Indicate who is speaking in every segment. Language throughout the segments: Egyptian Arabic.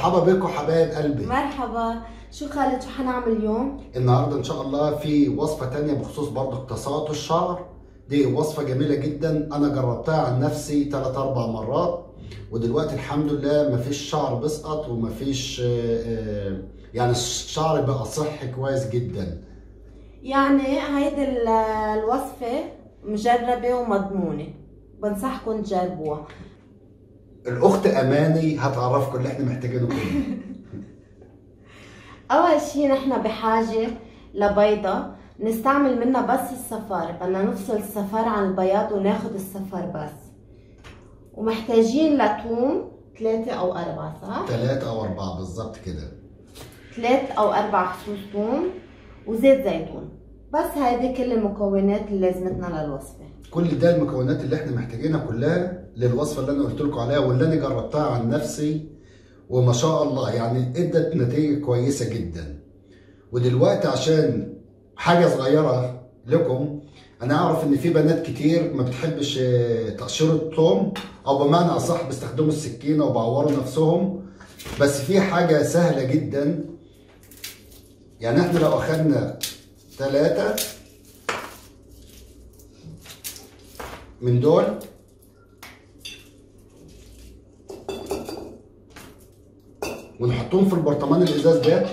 Speaker 1: مرحبا بكم حبايب قلبي
Speaker 2: مرحبا شو خالد شو حنعمل اليوم؟
Speaker 1: النهارده ان شاء الله في وصفه تانية بخصوص برضه تساقط الشعر دي وصفه جميله جدا انا جربتها عن نفسي 3 4 مرات ودلوقتي الحمد لله مفيش شعر بيسقط ومفيش آه، آه، يعني الشعر بقى صحي كويس جدا
Speaker 2: يعني هيدي ال- الوصفة مجربة ومضمونة بنصحكم تجربوها
Speaker 1: الاخت اماني هتعرفكم اللي احنا محتاجينه كله
Speaker 2: أول شي نحن بحاجة لبيضة نستعمل منها بس الصفار بدنا نفصل الصفار عن البياض وناخد الصفار بس ومحتاجين لتوم ثلاثة أو أربعة صح؟
Speaker 1: ثلاثة او اربعة بالظبط كده
Speaker 2: ثلاث أو أربع فصوص توم وزيت زيتون بس هيدي كل المكونات اللي لازمتنا للوصفة
Speaker 1: كل ده المكونات اللي احنا محتاجينها كلها للوصفه اللي انا قلت لكم عليها واللي انا جربتها عن نفسي وما شاء الله يعني ادت نتيجه كويسه جدا ودلوقتي عشان حاجه صغيره لكم انا اعرف ان في بنات كتير ما بتحبش آه، تقشير الثوم او بمعنى اصح بيستخدموا السكينه وبعوروا نفسهم بس في حاجه سهله جدا يعني احنا لو اخدنا ثلاثه من دول ونحطهم في البرطمان الازاز ده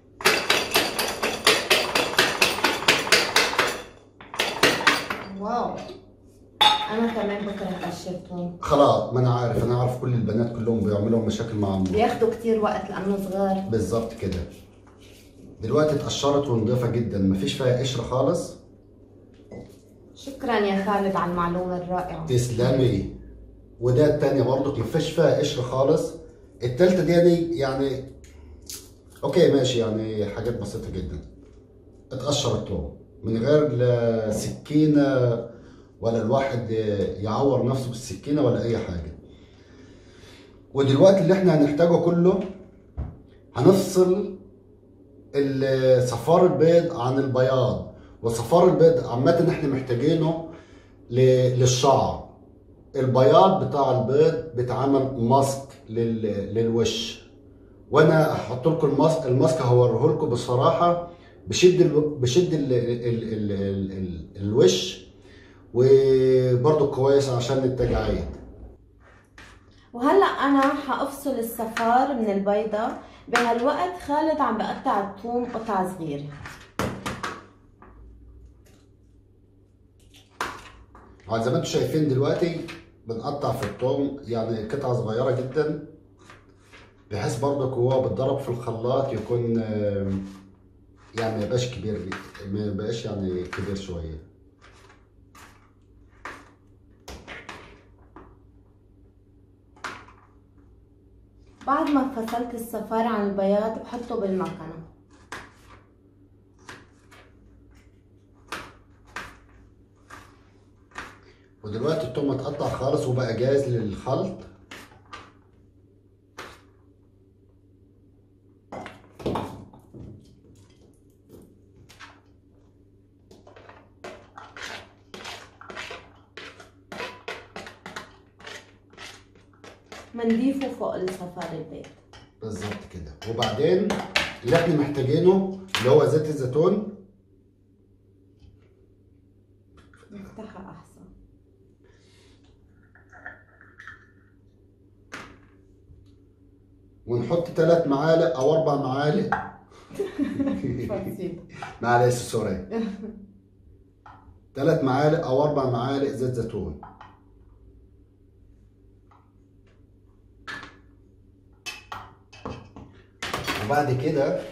Speaker 2: واو أنا كمان بكره قشر توم
Speaker 1: خلاص ما انا عارف انا عارف كل البنات كلهم بيعملوا مشاكل مع امهم
Speaker 2: بياخدوا كتير وقت لأنه صغار
Speaker 1: بالظبط كده دلوقتي اتقشرت ونضيفه جدا مفيش فيها قشر خالص
Speaker 2: شكرا يا خالد على المعلومة الرائعة
Speaker 1: تسلمي وده التانية برضك مفيش فيها قشر خالص التالتة دي يعني يعني اوكي ماشي يعني حاجات بسيطة جدا اتقشر الثوم من غير لا سكينة ولا الواحد يعور نفسه بالسكينة ولا أي حاجة ودلوقتي اللي احنا هنحتاجه كله هنفصل ال- صفار البيض عن البياض وصفار البيض عامة احنا محتاجينه ل- للشعر البياض بتاع البيض بيتعمل ماسك لل- للوش وانا هحط لكم الماسك الماسك هوريه لكم بصراحه بشد ال... بشد ال... ال... ال... ال... ال... الوش وبرضه كويس عشان التجاعيد
Speaker 2: وهلا انا حافصل الصفار من البيضة بهالوقت خالد عم بقطع الثوم قطع صغيرة
Speaker 1: طبعا زي ما انتم شايفين دلوقتي بنقطع في الثوم يعني قطعه صغيره جدا بحيث برضك هو بيتضرب في الخلاط يكون آم، يعني ما يبقاش كبير ما يبقاش يعني كبير شويه
Speaker 2: بعد ما فصلت الصفار عن البياض بحطه بالمكنة
Speaker 1: ودلوقتي الثوم اتقطع خالص وبقى جاهز للخلط
Speaker 2: منضيفه فوق الصفار البيض
Speaker 1: بالظبط كده وبعدين اللي احنا محتاجينه اللي هو زيت الزيتون
Speaker 2: نفتحها احسن
Speaker 1: ونحط ثلاث معالق او اربع معالق
Speaker 2: بسيط
Speaker 1: معلش سوري ثلاث معالق او اربع معالق زيت زيتون وبعد كده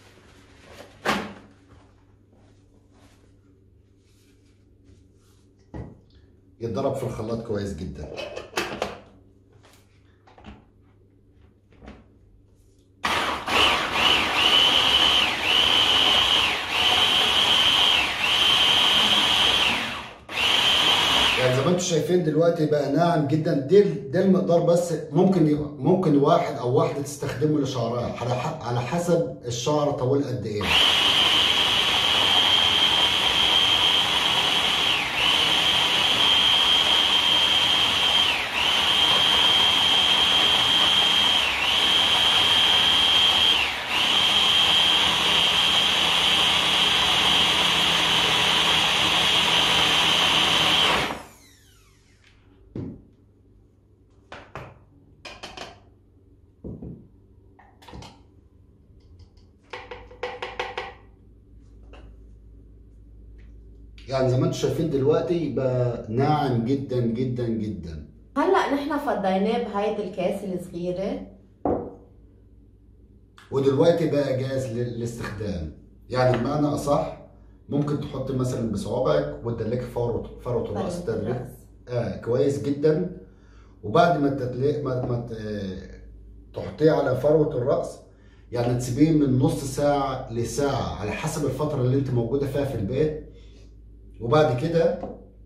Speaker 1: يتضرب في الخلاط كويس جدا يعني زي ما انتم شايفين دلوقتي بقى ناعم جدا ده ده المقدار بس ممكن ي- ممكن واحد او واحده تستخدمه لشعرها على ح- على حسب الشعر طويل قد ايه يعني زي ما انتم شايفين دلوقتي بقى ناعم جدا جدا جدا
Speaker 2: هلا نحن فضيناه بهيدي الكاس الصغيره
Speaker 1: ودلوقتي بقى جاهز لل- للاستخدام يعني بمعنى اصح ممكن تحط مثلا بصوابعك وتدلك فروه فروه الراس تدلك آه كويس جدا وبعد ما تدلق ما, ما ت- تحطيه على فروه الراس يعني تسيبيه من نص ساعه لساعه على حسب الفتره اللي انت موجوده فيها في البيت وبعد كده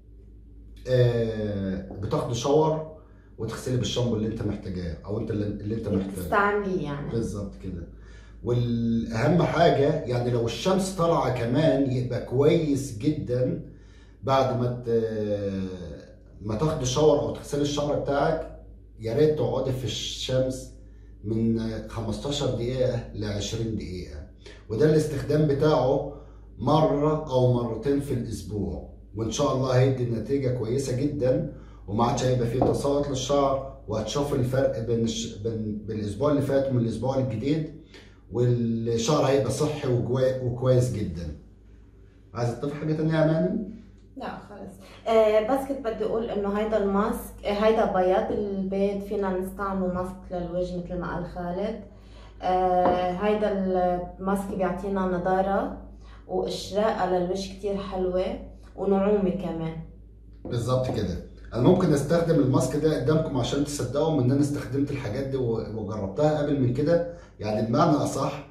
Speaker 1: آه بتاخدي شاور وتغسلي بالشامبو اللي انت محتاجاه او انت اللي, اللي انت محتاجه
Speaker 2: تستعمليه يعني
Speaker 1: بالظبط كده والاهم حاجه يعني لو الشمس طالعه كمان يبقى كويس جدا بعد ما ت- ما تاخد شاور او تغسلي الشعر بتاعك يا ريت تقعدي في الشمس من 15 دقيقه ل 20 دقيقه وده الاستخدام بتاعه مره او مرتين في الاسبوع وان شاء الله هيدي نتيجه كويسه جدا وما عادش هيبقى فيه تساقط للشعر وهتشوف الفرق بين الش... بين بالاسبوع اللي فات ومن الاسبوع الجديد والشعر هيبقى صحي وكوي... وكويس جدا عايز تضيف حاجه تانية يا اماني؟
Speaker 2: لا خلص آه بس كنت بدي اقول انه هيدا الماسك آه هيدا بياض البيض فينا نستعمله ماسك للوجه مثل ما قال خالد آه هيدا الماسك بيعطينا نضاره واشراقه للوجه كتير حلوه ونعومه كمان
Speaker 1: بالظبط كده انا ممكن استخدم الماسك ده قدامكم عشان تصدقوا ان انا استخدمت الحاجات دي و- وجربتها قبل من كده يعني بمعنى اصح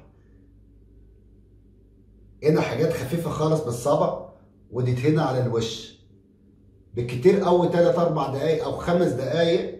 Speaker 1: هنا حاجات خفيفه خالص بالصبع وديت على الوش بالكتير قوي 3 4 دقايق او خمس دقايق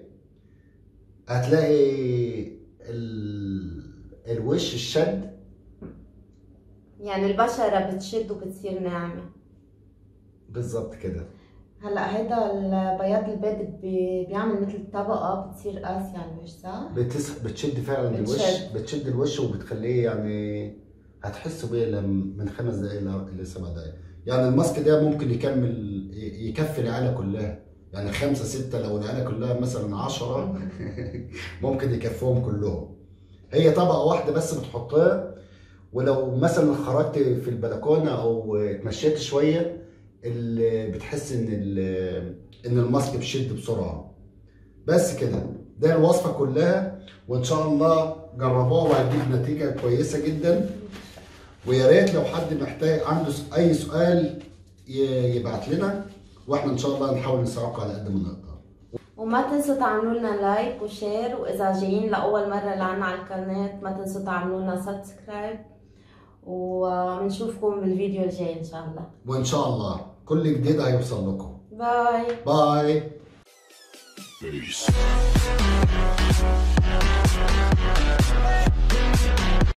Speaker 1: هتلاقي ال... الوش الشد
Speaker 2: يعني البشره بتشد وبتصير ناعمه
Speaker 1: بالظبط كده
Speaker 2: هلا هيدا البياض البيض بي- بيعمل مثل طبقه بتصير قاسيه على الوجه صح؟
Speaker 1: بتس... بتشد فعلا
Speaker 2: بتشد.
Speaker 1: الوش بتشد الوش وبتخليه يعني هتحسوا بيه لم- من خمس دقايق ل- لسبع دقايق يعني الماسك ده ممكن يكمل ي- يكفي العيله كلها يعني خمسة ستة لو العيلة كلها مثلا عشرة ممكن يكفوهم كلهم هي طبقة واحدة بس بتحطها ولو مثلا خرجت في البلكونة أو اتمشيت شوية ال- بتحس إن ال- إن الماسك بيشد بسرعة بس كده ده الوصفة كلها وإن شاء الله جربوها وهتجيب نتيجة كويسة جدا ويا ريت لو حد محتاج عنده س- أي سؤال ي- يبعت لنا واحنا إن شاء الله نحاول نساعدكم على قد ما نقدر
Speaker 2: وما تنسوا تعملوا لنا لايك وشير واذا جايين لاول مره لعنا على القناه ما تنسوا تعملوا لنا سبسكرايب وبنشوفكم بالفيديو الجاي ان شاء الله
Speaker 1: وإن شاء الله كل جديد هيوصل لكم
Speaker 2: باي
Speaker 1: باي
Speaker 3: Peace.